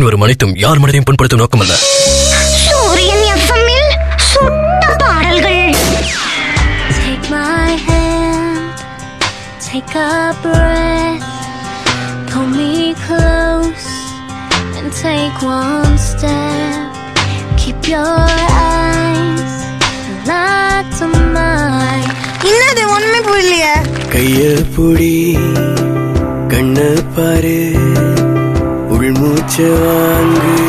வரும் அனைத்தும் யார் மனதையும் புண்படுத்தும் நோக்கமல்ல சூரியன் எஃப்எம்மில் சுட்ட பாடல்கள் Take my hand, take a breath, pull me close, and take one step. Keep your eyes locked on mine. என்னது ஒண்ணுமே புரியலையே கைய புடி கண்ண பாரு உள்மூச்ச வாங்கு